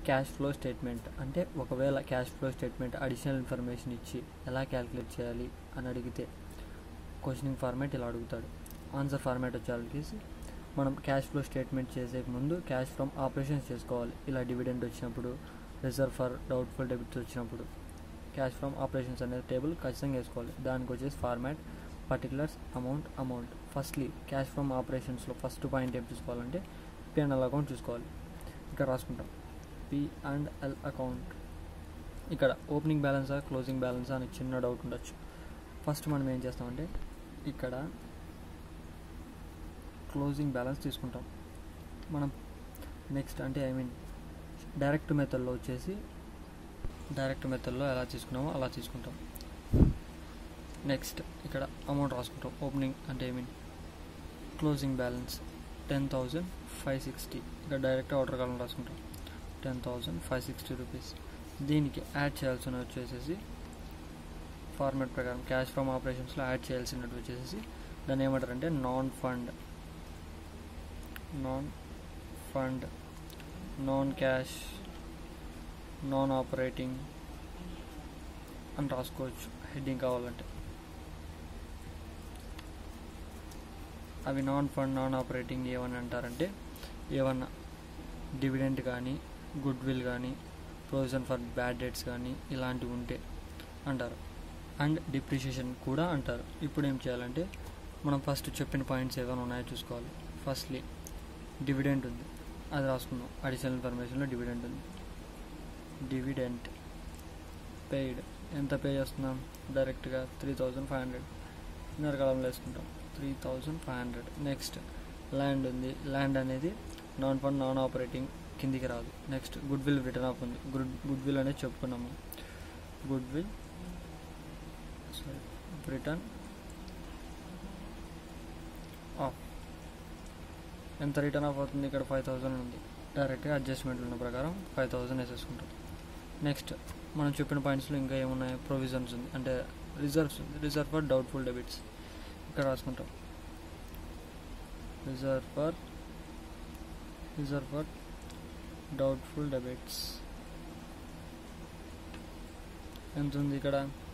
cash flow statement అంటే ఒకవేళ cash flow statement additional information ఇచ్చి ఎలా క్యాలిక్యులేట్ చేయాలి అని అడిగితే క్వశ్చనింగ్ ఫార్మాట్ ఇలా అడుగుతాడు ఆన్సర్ ఫార్మాట్ వచ్చేసరికి మనం క్యాష్ ఫ్లో స్టేట్మెంట్ చేసే ముందు క్యాష్ ఫ్రమ్ ఆపరేషన్స్ చేసుకోవాలి ఇలా డివిడెండ్ వచ్చినప్పుడు రిజర్వ్ ఫర్ డౌట్ఫుల్ డెబిట్స్ వచ్చినప్పుడు క్యాష్ ఫ్రమ్ ఆపరేషన్స్ అనేది టేబుల్ ఖచ్చితంగా వేసుకోవాలి దానికి వచ్చేసి format particulars amount amount firstly cash from ఆపరేషన్స్లో ఫస్ట్ పాయింట్ ఏం చూసుకోవాలంటే పిఎన్ఎల్ అకౌంట్ చూసుకోవాలి ఇక్కడ రాసుకుంటాం పి అండ్ ఎల్ అకౌంట్ ఇక్కడ ఓపెనింగ్ బ్యాలెన్సా క్లోజింగ్ బ్యాలెన్సా అని చిన్న డౌట్ ఉండొచ్చు ఫస్ట్ మనం ఏం చేస్తామంటే ఇక్కడ క్లోజింగ్ బ్యాలెన్స్ తీసుకుంటాం మనం నెక్స్ట్ అంటే ఐ మీన్ డైరెక్ట్ మెథడ్లో వచ్చేసి డైరెక్ట్ మెథడ్లో ఎలా తీసుకున్నామో అలా తీసుకుంటాం నెక్స్ట్ ఇక్కడ అమౌంట్ రాసుకుంటాం ఓపెనింగ్ అంటే I mean closing balance ten thousand five sixty ఇక్కడ డైరెక్ట్ ఆర్డర్ కాలం రాసుకుంటాం ten thousand five sixty rupees దీనికి యాడ్ చేయాల్సిన వచ్చేసేసి ఫార్మాట్ ప్రకారం క్యాష్ ఫ్రమ్ ఆపరేషన్స్లో యాడ్ చేయాల్సినట్టు వచ్చేసి దాన్ని ఏమంటారంటే non fund non fund non cash non operating అని రాసుకోవచ్చు హెడ్డింగ్ కావాలంటే అవి నాన్ ఫండ్ నాన్ ఆపరేటింగ్ ఏమని అంటారంటే ఏమన్నా డివిడెంట్ కానీ గుడ్ విల్ కానీ ప్రొవిజన్ ఫర్ బ్యాడ్ డేట్స్ కానీ ఇలాంటివి ఉంటే అంటారు అండ్ డిప్రిషియేషన్ కూడా అంటారు ఇప్పుడు ఏం చేయాలంటే మనం ఫస్ట్ చెప్పిన పాయింట్స్ ఏమైనా ఉన్నాయో చూసుకోవాలి ఫస్ట్లీ డివిడెంట్ ఉంది అది రాసుకుందాం అడిషనల్ ఇన్ఫర్మేషన్లో డివిడెంట్ ఉంది డివిడెంట్ పెయిడ్ ఎంత పే చేస్తున్నాం డైరెక్ట్గా three thousand five hundred inner column వేసుకుంటాం three thousand five hundred next land ఉంది ల్యాండ్ అనేది నాన్ ఫండ్ నాన్ ఆపరేటింగ్ కిందికి రాదు next goodwill written off ఉంది గుడ్ గుడ్ విల్ అనేది చెప్పుకున్నాము goodwill sorry written off ఎంత రిటర్న్ ఆఫ్ అవుతుంది ఇక్కడ ఫైవ్ థౌజండ్ ఉంది డైరెక్ట్గా అడ్జస్ట్మెంట్ ఉన్న ప్రకారం ఫైవ్ థౌజండ్ వేసేసుకుంటాం నెక్స్ట్ మనం చెప్పిన పాయింట్స్లో ఇంకా ఏమున్నాయి ప్రొవిజన్స్ ఉంది అంటే రిజర్వ్స్ ఉంది రిజర్వ్ ఫర్ డౌట్ఫుల్ డెబిట్స్ ఇక్కడ రాసుకుంటాం reserve for reserve for doubtful debits ఎంత ఉంది ఇక్కడ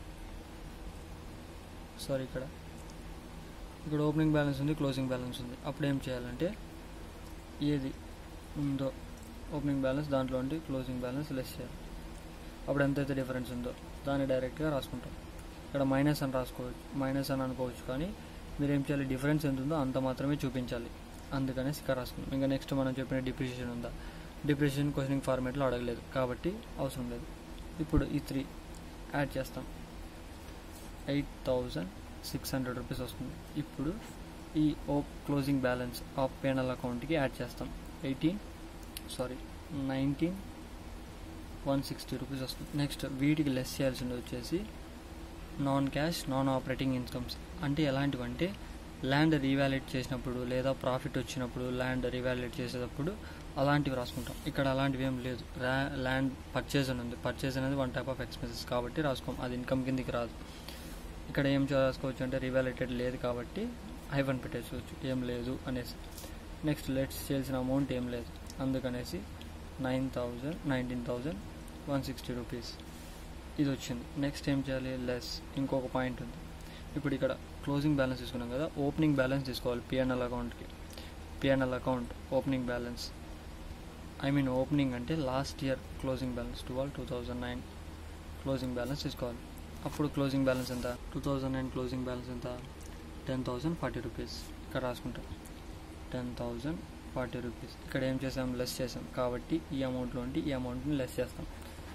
సారీ ఇక్కడ ఇక్కడ ఓపెనింగ్ బ్యాలెన్స్ ఉంది క్లోజింగ్ బ్యాలెన్స్ ఉంది అప్పుడు ఏం చేయాలంటే ఏది ఉందో ఓపెనింగ్ బ్యాలెన్స్ దాంట్లో ఉండి క్లోజింగ్ బ్యాలెన్స్ లెస్ చేయాలి అప్పుడు ఎంతైతే డిఫరెన్స్ ఉందో దాన్ని డైరెక్ట్గా రాసుకుంటాం ఇక్కడ మైనస్ అని రాసుకోవచ్చు మైనస్ అని అనుకోవచ్చు కానీ మీరు ఏం చేయాలి డిఫరెన్స్ ఎంత ఉందో అంత మాత్రమే చూపించాలి అందుకనేసి ఇక్కడ రాసుకున్నాం ఇంకా నెక్స్ట్ మనం చెప్పిన డిప్రిషియేషన్ ఉందా డిప్రిషియేషన్ క్వశ్చనింగ్ ఫార్మేట్లో అడగలేదు కాబట్టి అవసరం లేదు ఇప్పుడు ఈ త్రీ యాడ్ చేస్తాం eight thousand six hundred rupees వస్తుంది ఇప్పుడు ఈ ఓ క్లోజింగ్ బ్యాలెన్స్ ఆఫ్ పేనల్ అకౌంట్కి యాడ్ చేస్తాం eighteen sorry nineteen one sixty rupees వస్తుంది నెక్స్ట్ వీటికి లెస్ చేయాల్సింది వచ్చేసి non cash non operating incomes అంటే ఎలాంటివంటే ల్యాండ్ రీవాల్యుయేట్ చేసినప్పుడు లేదా ప్రాఫిట్ వచ్చినప్పుడు ల్యాండ్ రీవాల్యుయేట్ చేసేటప్పుడు అలాంటివి రాసుకుంటాం ఇక్కడ అలాంటివి ఏం లేదు ల్యాండ్ పర్చేజ్ అని ఉంది పర్చేజ్ అనేది వన్ టైప్ ఆఫ్ ఎక్స్పెన్సెస్ కాబట్టి రాసుకోం అది ఇన్కమ్ కిందికి రాదు ఇక్కడ ఏం రాసుకోవచ్చు అంటే రివాల్యుయేటెడ్ లేదు కాబట్టి హైవన్ పెట్టేసుకోవచ్చు ఏం లేదు అనేసి నెక్స్ట్ లెట్స్ చేయాల్సిన అమౌంట్ ఏం లేదు అందుకనేసి nine thousand nineteen thousand one sixty rupees ఇది వచ్చింది నెక్స్ట్ ఏం చేయాలి లెస్ ఇంకొక పాయింట్ ఉంది ఇప్పుడు ఇక్కడ క్లోజింగ్ బ్యాలెన్స్ తీసుకున్నాం కదా ఓపెనింగ్ బ్యాలెన్స్ తీసుకోవాలి పిఎన్ఎల్ అకౌంట్కి PNL account opening balance I mean opening అంటే last year closing balance twelve two thousand nine closing balance తీసుకోవాలి అప్పుడు క్లోజింగ్ బ్యాలెన్స్ ఎంత two thousand nine closing balance ఎంత టెన్ థౌజండ్ ఫార్టీ రూపీస్ ఇక్కడ రాసుకుంటాం ten thousand forty rupees ఇక్కడ ఏం చేసాం లెస్ చేసాం కాబట్టి ఈ అమౌంట్లో ఉండి ఈ అమౌంట్ని లెస్ చేస్తాం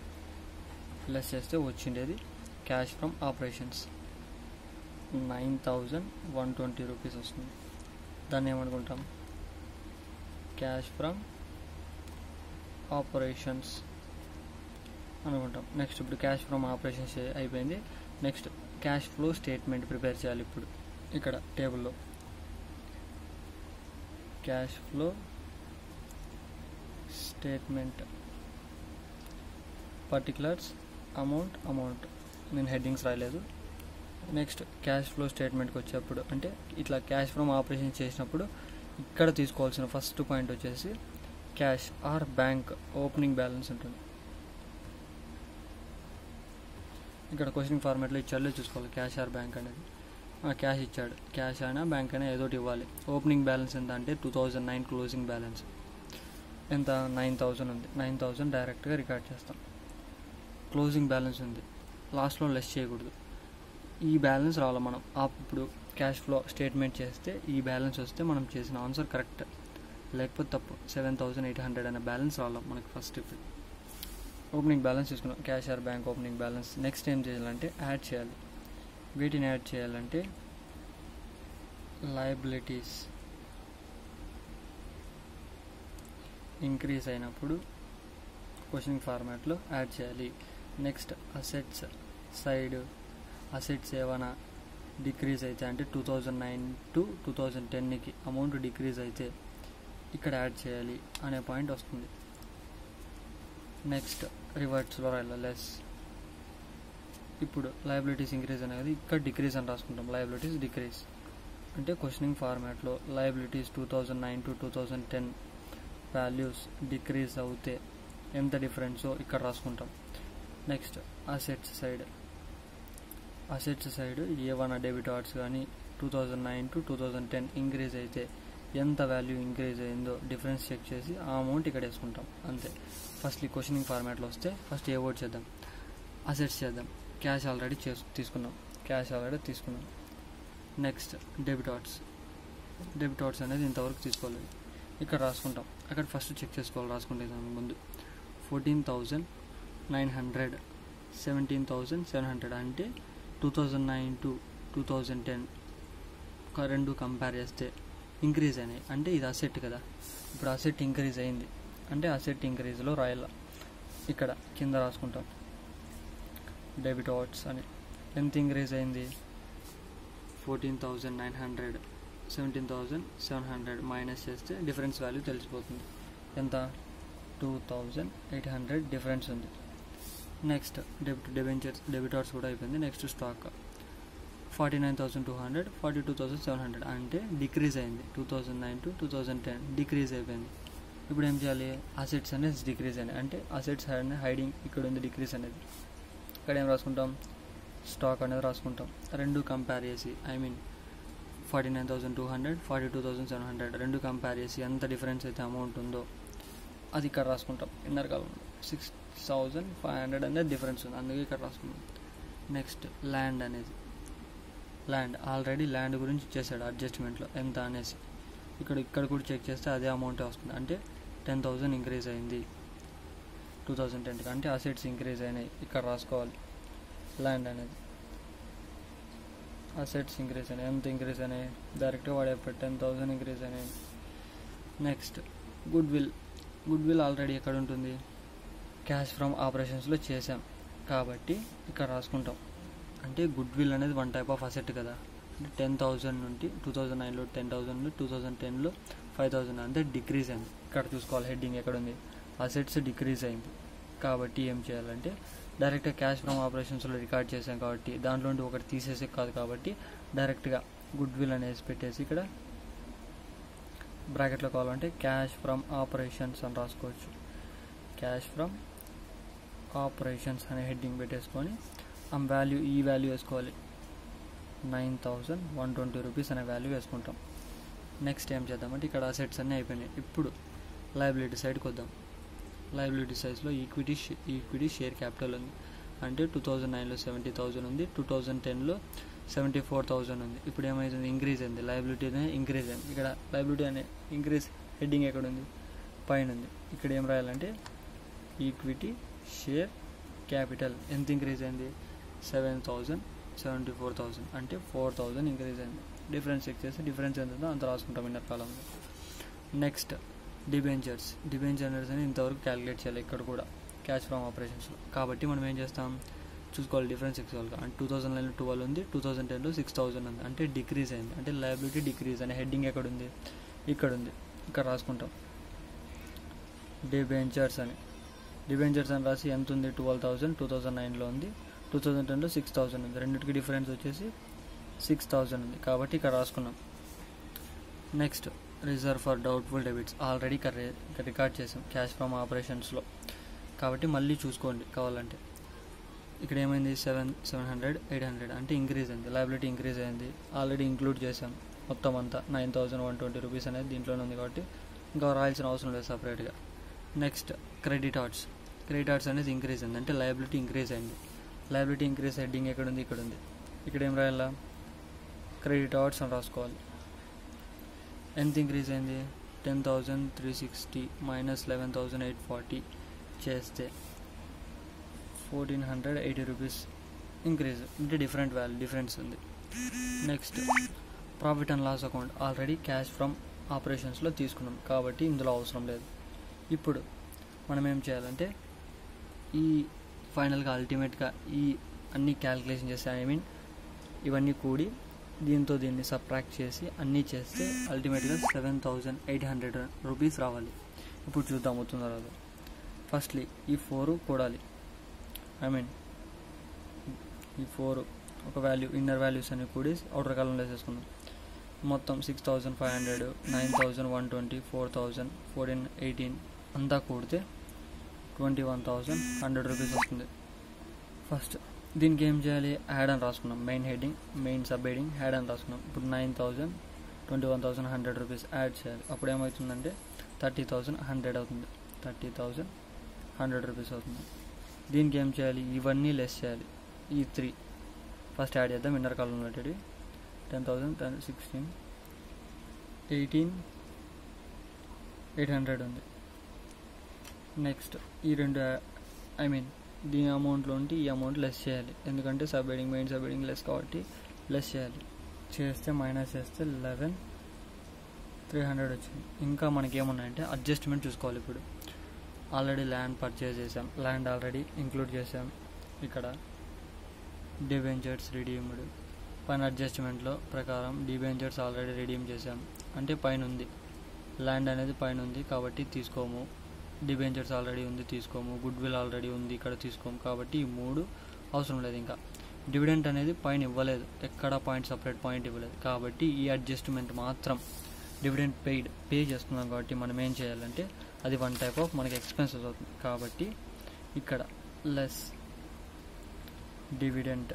లెస్ చేస్తే వచ్చిండేది cash from operations nine thousand one twenty rupees వస్తుంది దాన్ని ఏమనుకుంటాం క్యాష్ ఫ్రమ్ ఆపరేషన్స్ అనుకుంటాం నెక్స్ట్ ఇప్పుడు క్యాష్ ఫ్రమ్ ఆపరేషన్స్ అయిపోయింది next cash flow statement prepare చేయాలి ఇప్పుడు ఇక్కడ టేబుల్లో cash flow statement particulars amount amount నేను హెడ్డింగ్స్ రాయలేదు నెక్స్ట్ క్యాష్ ఫ్లో స్టేట్మెంట్కి వచ్చేప్పుడు అంటే ఇట్లా క్యాష్ ఫ్రమ్ ఆపరేషన్ చేసినప్పుడు ఇక్కడ తీసుకోవాల్సిన ఫస్ట్ పాయింట్ వచ్చేసి cash or bank opening balance ఉంటుంది ఇక్కడ క్వశ్చన్ ఫార్మాట్లో ఇచ్చాడో చూసుకోవాలి క్యాష్ ఆర్ బ్యాంక్ అనేది క్యాష్ ఇచ్చాడు క్యాష్ అయినా బ్యాంక్ అయినా ఏదోటి ఇవ్వాలి ఓపెనింగ్ బ్యాలెన్స్ ఎంత అంటే two thousand nine closing balance ఎంత నైన్ థౌజండ్ ఉంది నైన్ థౌజండ్ డైరెక్ట్గా రికార్డ్ చేస్తాం క్లోజింగ్ బ్యాలెన్స్ ఉంది లాస్ట్లో లెస్ చేయకూడదు ఈ బ్యాలెన్స్ రావాలి మనం ఇప్పుడు క్యాష్ ఫ్లో స్టేట్మెంట్ చేస్తే ఈ బ్యాలెన్స్ వస్తే మనం చేసిన ఆన్సర్ కరెక్ట్ లేకపోతే తప్పు సెవెన్ థౌజండ్ ఎయిట్ హండ్రెడ్ అనే బ్యాలెన్స్ రావాలి మనకి ఫస్ట్ ఇప్పుడు ఓపెనింగ్ బ్యాలెన్స్ తీసుకున్నాం cash or bank opening balance next ఏం చేయాలంటే యాడ్ చేయాలి వీటిని యాడ్ చేయాలంటే లయబిలిటీస్ ఇంక్రీజ్ అయినప్పుడు క్వశ్చన్ ఫార్మాట్లో యాడ్ చేయాలి నెక్స్ట్ అసెట్స్ సైడ్ అసెట్స్ ఏమైనా డిక్రీజ్ అయితే అంటే two thousand nine to two thousand టెన్కి అమౌంట్ డిక్రీజ్ అయితే ఇక్కడ యాడ్ చేయాలి అనే పాయింట్ వస్తుంది నెక్స్ట్ రివర్ట్స్లో రాయాలి లెస్ ఇప్పుడు లయబిలిటీస్ ఇంక్రీజ్ అనేది ఇక్కడ డిక్రీజ్ అని రాసుకుంటాం లయబిలిటీస్ డిక్రీజ్ అంటే క్వశ్చనింగ్ ఫార్మాట్లో liabilities two thousand nine to two thousand ten values decrease అవుతే ఎంత డిఫరెన్సో ఇక్కడ రాసుకుంటాం next assets side assets side ఏవైనా డెబిట్ ఆర్ట్స్ కానీ two thousand nine to two thousand ten increase అయితే ఎంత వాల్యూ ఇంక్రీజ్ అయిందో డిఫరెన్స్ చెక్ చేసి ఆ అమౌంట్ ఇక్కడ వేసుకుంటాం అంతే ఫస్ట్ ఈ క్వశ్చనింగ్ ఫార్మాట్లో వస్తే ఫస్ట్ ఏ వర్డ్ చేద్దాం అసెట్స్ చేద్దాం క్యాష్ ఆల్రెడీ చేసు తీసుకున్నాం క్యాష్ ఆల్రెడీ తీసుకున్నాం next debtors debtors అనేది ఇంతవరకు తీసుకోలేదు ఇక్కడ రాసుకుంటాం అక్కడ ఫస్ట్ చెక్ చేసుకోవాలి రాసుకుంటే దాని ముందు fourteen thousand nine hundred seventeen thousand seven hundred అంటే two thousand nine to two thousand ten రెండు కంపేర్ చేస్తే ఇంక్రీజ్ అయినాయి అంటే ఇది అసెట్ కదా ఇప్పుడు అసెట్ ఇంక్రీజ్ అయింది అంటే అసెట్ ఇంక్రీజ్లో రాయాల ఇక్కడ కింద రాసుకుంటాం డెబిట్ ఆట్స్ అని ఎంత ఇంక్రీజ్ అయింది fourteen thousand nine hundred seventeen thousand seven hundred minus చేస్తే డిఫరెన్స్ వాల్యూ తెలిసిపోతుంది ఎంత two thousand eight hundred difference ఉంది next debit debentures debtors కూడా అయిపోయింది next stock forty nine thousand two hundred forty two thousand seven hundred అంటే decrease అయింది two thousand nine to two thousand ten decrease అయిపోయింది ఇప్పుడు ఏం చేయాలి assets అనేది డిక్రీజ్ అయినాయి అంటే అసెట్స్ అనేది హైడింగ్ ఇక్కడ ఉంది డిక్రీజ్ అనేది ఇక్కడ ఏం రాసుకుంటాం స్టాక్ అనేది రాసుకుంటాం రెండు కంపేర్ చేసి I mean forty nine thousand two hundred forty two thousand seven hundred రెండు కంపేర్ చేసి ఎంత డిఫరెన్స్ అయితే అమౌంట్ ఉందో అది ఇక్కడ రాసుకుంటాం inner column six thousand five hundred అనేది డిఫరెన్స్ ఉంది అందుకే ఇక్కడ రాసుకున్నాం నెక్స్ట్ ల్యాండ్ అనేది ల్యాండ్ ఆల్రెడీ ల్యాండ్ గురించి చేశాడు అడ్జస్ట్మెంట్లో ఎంత అనేసి ఇక్కడ ఇక్కడ కూడా చెక్ చేస్తే అదే అమౌంట్ వస్తుంది అంటే టెన్ థౌజండ్ ఇంక్రీజ్ అయింది టూ థౌజండ్ టెన్కి అంటే అసెట్స్ ఇంక్రీజ్ అయినాయి ఇక్కడ రాసుకోవాలి ల్యాండ్ అనేది అసెట్స్ ఇంక్రీజ్ అయినాయి ఎంత ఇంక్రీజ్ అయినాయి డైరెక్ట్గా వాడే టెన్ థౌజండ్ ఇంక్రీజ్ అయినాయి next goodwill goodwill already ఎక్కడ ఉంటుంది క్యాష్ ఫ్రమ్ ఆపరేషన్స్లో చేసాం కాబట్టి ఇక్కడ రాసుకుంటాం అంటే గుడ్ విల్ అనేది వన్ టైప్ ఆఫ్ అసెట్ కదా అంటే టెన్ థౌజండ్ నుండి టూ థౌజండ్ నైన్లో టెన్ థౌజండ్ టూ థౌజండ్ టెన్లో ఫైవ్ థౌజండ్ అంతే డిక్రీజ్ అయింది ఇక్కడ చూసుకోవాలి హెడ్డింగ్ ఎక్కడ ఉంది అసెట్స్ డిక్రీజ్ అయింది కాబట్టి ఏం చేయాలంటే డైరెక్ట్గా క్యాష్ ఫ్రమ్ ఆపరేషన్స్లో రికార్డ్ చేసాం కాబట్టి దాంట్లో నుండి ఒకటి తీసేసే కాదు కాబట్టి డైరెక్ట్గా గుడ్ విల్ అనేసి పెట్టేసి ఇక్కడ బ్రాకెట్లో కావాలంటే క్యాష్ ఫ్రమ్ ఆపరేషన్స్ అని రాసుకోవచ్చు క్యాష్ ఫ్రమ్ ఆపరేషన్స్ అనే హెడ్డింగ్ పెట్టేసుకొని ఆ వాల్యూ ఈ వాల్యూ వేసుకోవాలి nine thousand one twenty rupees అనే వాల్యూ వేసుకుంటాం నెక్స్ట్ ఏం చేద్దామంటే ఇక్కడ అసెట్స్ అన్నీ అయిపోయినాయి ఇప్పుడు లయబిలిటీ సైడ్కి వద్దాం లయబిలిటీ సైజ్లో ఈక్విటీ ఈక్విటీ షేర్ క్యాపిటల్ ఉంది అంటే టూ థౌజండ్ నైన్లో సెవెంటీ థౌజండ్ ఉంది టూ థౌజండ్ టెన్లో సెవెంటీ ఫోర్ థౌజండ్ ఉంది ఇప్పుడు ఏమైతుంది ఇంక్రీజ్ అయింది లయబిలిటీ అనేది ఇంక్రీజ్ అయింది ఇక్కడ లయబిలిటీ అనే ఇంక్రీజ్ హెడ్డింగ్ ఎక్కడ ఉంది పైన ఉంది ఇక్కడ ఏం రాయాలంటే ఈక్విటీ షేర్ క్యాపిటల్ ఎంత ఇంక్రీజ్ అయింది seven thousand seventy four thousand అంటే ఫోర్ థౌజండ్ ఇంక్రీజ్ అయింది డిఫరెన్స్ చెక్ చేసి డిఫరెన్స్ ఎంత ఉందో అంత రాసుకుంటాం ఇన్నర్ కాలంలో నెక్స్ట్ డిబెంచర్స్ డిబెంచర్స్ అని ఇంతవరకు క్యాలిక్యులేట్ చేయాలి ఇక్కడ కూడా క్యాష్ ఫ్రమ్ ఆపరేషన్స్లో కాబట్టి మనం ఏం చేస్తాం చూసుకోవాలి డిఫరెన్స్ చూసుకోవాలి అంటే టూ థౌసండ్ నైన్లో ట్వెల్వ్ ఉంది టూ థౌసండ్ టెన్లో సిక్స్ థౌసండ్ ఉంది అంటే డిక్రీజ్ అయింది అంటే లయబిలిటీ డిక్రీజ్ అనే హెడ్డింగ్ ఎక్కడ ఉంది ఇక్కడ ఉంది ఇక్కడ రాసుకుంటాం డిబెంచర్స్ అని డిబెంచర్స్ అని రాసి ఎంత ఉంది ట్వెల్వ్ థౌసండ్ టూ థౌసండ్ నైన్లో ఉంది టూ థౌసండ్ టెన్లో సిక్స్ థౌసండ్ ఉంది రెండింటికి డిఫరెన్స్ వచ్చేసి సిక్స్ థౌసండ్ ఉంది కాబట్టి ఇక్కడ రాసుకున్నాం next reserve for doubtful debits already record చేసాం క్యాష్ ఫ్రమ్ ఆపరేషన్స్లో కాబట్టి మళ్ళీ చూసుకోండి కావాలంటే ఇక్కడ ఏమైంది seven seven hundred eight hundred అంటే ఇంక్రీజ్ అయింది లైబిలిటీ ఇంక్రీజ్ అయింది ఆల్రెడీ ఇంక్లూడ్ చేసాం మొత్తం అంతా nine thousand one twenty rupees అనేది దీంట్లోనే ఉంది కాబట్టి ఇంకా రాయాల్సిన అవసరం లేదు సపరేట్గా next creditors creditors అనేది ఇంక్రీజ్ అయింది అంటే లైబిలిటీ ఇంక్రీజ్ అయింది లైబిలిటీ ఇంక్రీజ్ హెడ్డింగ్ ఎక్కడ ఉంది ఇక్కడ ఉంది ఇక్కడ ఏం రాయాలా క్రెడిట్ ఆర్ట్స్ అని రాసుకోవాలి ఎంత ఇంక్రీజ్ అయింది ten thousand three sixty minus eleven thousand eight forty చేస్తే fourteen hundred eighty rupees increase అంటే డిఫరెంట్ వాల్యూ డిఫరెన్స్ ఉంది next profit and loss account already cash from ఆపరేషన్స్లో తీసుకున్నాం కాబట్టి ఇందులో అవసరం లేదు ఇప్పుడు మనం ఏం చేయాలంటే ఈ ఫైనల్గా అల్టిమేట్గా ఈ అన్ని క్యాలిక్యులేషన్ చేస్తే ఐ మీన్ ఇవన్నీ కూడి దీంతో దీన్ని సబ్ట్రాక్ట్ చేసి అన్నీ చేస్తే అల్టిమేట్గా seven thousand eight hundred rupees రావాలి ఇప్పుడు చూద్దాం అవుతుందో రాదు ఫస్ట్లీ ఈ ఫోరు కూడాలి ఐ మీన్ ఈ ఫోర్ ఒక వాల్యూ ఇన్నర్ వాల్యూస్ అన్ని కూడి అవుటర్ కాలంలో వేసేసుకుందాం మొత్తం six thousand five hundred nine thousand one twenty four thousand fourteen eighteen అంతా కూడితే twenty one thousand hundred rupees వస్తుంది ఫస్ట్ దీనికి ఏం చేయాలి యాడ్ అని రాసుకున్నాం main heading main sub heading add అని రాసుకున్నాం ఇప్పుడు nine thousand twenty one thousand hundred rupees add చేయాలి అప్పుడు ఏమవుతుందంటే థర్టీ థౌజండ్ హండ్రెడ్ అవుతుంది థర్టీ థౌజండ్ హండ్రెడ్ రూపీస్ అవుతుంది దీనికి ఏం చేయాలి ఇవన్నీ లెస్ చేయాలి ఈ త్రీ ఫస్ట్ యాడ్ చేద్దాం ఇన్నర్ కాలంలో ఉండేటివి ten thousand ten sixteen eighteen eight hundred ఉంది నెక్స్ట్ ఈ రెండు ఐ మీన్ దీని అమౌంట్లో ఉంటే ఈ అమౌంట్ లెస్ చేయాలి ఎందుకంటే sub heading main sub heading less కాబట్టి లెస్ చేయాలి చేస్తే మైనస్ చేస్తే లెవెన్ త్రీ హండ్రెడ్ వచ్చింది ఇంకా మనకి ఏమున్నాయంటే అడ్జస్ట్మెంట్ చూసుకోవాలి ఇప్పుడు ఆల్రెడీ ల్యాండ్ పర్చేజ్ చేసాం ల్యాండ్ ఆల్రెడీ ఇంక్లూడ్ చేసాం ఇక్కడ డిబెంచర్స్ రిడీమ్డ్ పైన అడ్జస్ట్మెంట్లో ప్రకారం డిబెంచర్స్ ఆల్రెడీ రిడీమ్ చేసాం అంటే పైన ఉంది ల్యాండ్ అనేది పైన ఉంది కాబట్టి తీసుకోము డిబెంచర్స్ ఆల్రెడీ ఉంది తీసుకోము గుడ్ విల్ ఆల్రెడీ ఉంది ఇక్కడ తీసుకోము కాబట్టి ఈ మూడు అవసరం లేదు ఇంకా డివిడెంట్ అనేది పైన ఇవ్వలేదు ఎక్కడ పాయింట్ సపరేట్ పాయింట్ ఇవ్వలేదు కాబట్టి ఈ అడ్జస్ట్మెంట్ మాత్రం డివిడెంట్ పెయిడ్ పే చేస్తున్నాం కాబట్టి మనం ఏం చేయాలంటే అది వన్ టైప్ ఆఫ్ మనకి ఎక్స్పెన్సెస్ అవుతుంది కాబట్టి ఇక్కడ లెస్ డివిడెంట్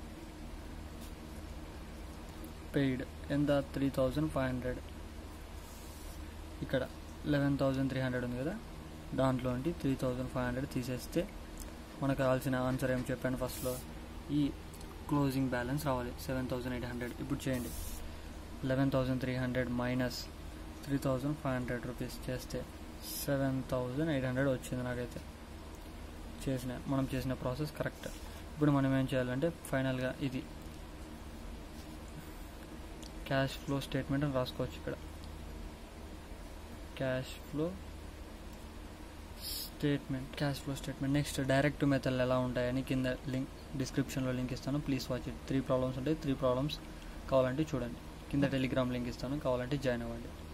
పెయిడ్ ఎంత త్రీ థౌజండ్ ఫైవ్ హండ్రెడ్ ఇక్కడ లెవెన్ థౌజండ్ త్రీ హండ్రెడ్ ఉంది కదా దాంట్లో నుండి త్రీ థౌజండ్ ఫైవ్ హండ్రెడ్ తీసేస్తే మనకు కావాల్సిన ఆన్సర్ ఏం చెప్పాను ఫస్ట్లో ఈ క్లోజింగ్ బ్యాలెన్స్ రావాలి సెవెన్ థౌజండ్ ఎయిట్ హండ్రెడ్ ఇప్పుడు చేయండి eleven thousand three hundred minus three thousand five hundred rupees చేస్తే సెవెన్ థౌజండ్ ఎయిట్ హండ్రెడ్ వచ్చింది నాకైతే చేసిన మనం చేసిన ప్రాసెస్ కరెక్ట్ ఇప్పుడు మనం ఏం చేయాలంటే ఫైనల్గా ఇది క్యాష్ ఫ్లో స్టేట్మెంట్ అని రాసుకోవచ్చు ఇక్కడ cash flow statement cash flow statement next direct మెథడ్లు ఎలా ఉంటాయని కింద లింక్ డిస్క్రిప్షన్లో లింక్ ఇస్తాను please watch it three problems ఉంటాయి త్రీ ప్రాబ్లమ్స్ కావాలంటే చూడండి కింద టెలిగ్రామ్ లింక్ ఇస్తాను కావాలంటే జాయిన్ అవ్వండి